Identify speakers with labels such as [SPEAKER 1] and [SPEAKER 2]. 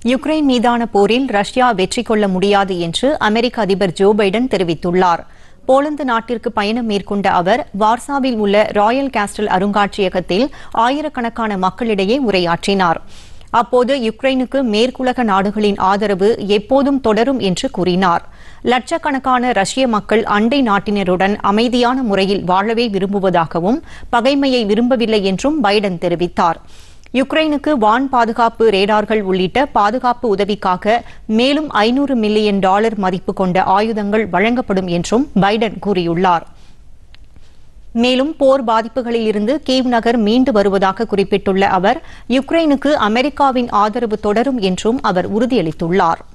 [SPEAKER 1] Ukraine மீதான போரில் Russia வெற்றி கொள்ள முடியாது என்று அமெரிக்க அதிபர் ஜோ பைடன் தெரிவித்துள்ளார் போலந்து நாட்டிற்கு பயணம் மேற்கொண்ட அவர் வார்சாவில் உள்ள ராயல் கேஸ்டல் அருங்காட்சியகத்தில் ஆயிரக்கணக்கான மக்களிடையே உரையாற்றினார் அப்போது யுக்ரைனுக்கு மேற்குலக நாடுகளின் ஆதரவு எப்போதும் தொடரும் என்று கூறினார் லட்சக்கணக்கான ரஷ்ய மக்கள் அண்டை நாட்டினருடன் அமைதியான முறையில் வாழவே விரும்புவதாகவும் பகைமையை விரும்பவில்லை என்றும் பைடன் தெரிவித்தார் யுக்ரைனுக்கு வான் பாதுகாப்பு ரேடார்கள் உள்ளிட்ட பாதுகாப்பு உதவிக்காக மேலும் ஐநூறு மில்லியன் டாலர் மதிப்பு கொண்ட ஆயுதங்கள் வழங்கப்படும் என்றும் பைடன் கூறியுள்ளார் மேலும் போர் பாதிப்புகளில் இருந்து கீவ் நகர் மீண்டு வருவதாக குறிப்பிட்டுள்ள அவர் யுக்ரைனுக்கு அமெரிக்காவின் ஆதரவு தொடரும் என்றும் அவர் உறுதியளித்துள்ளார்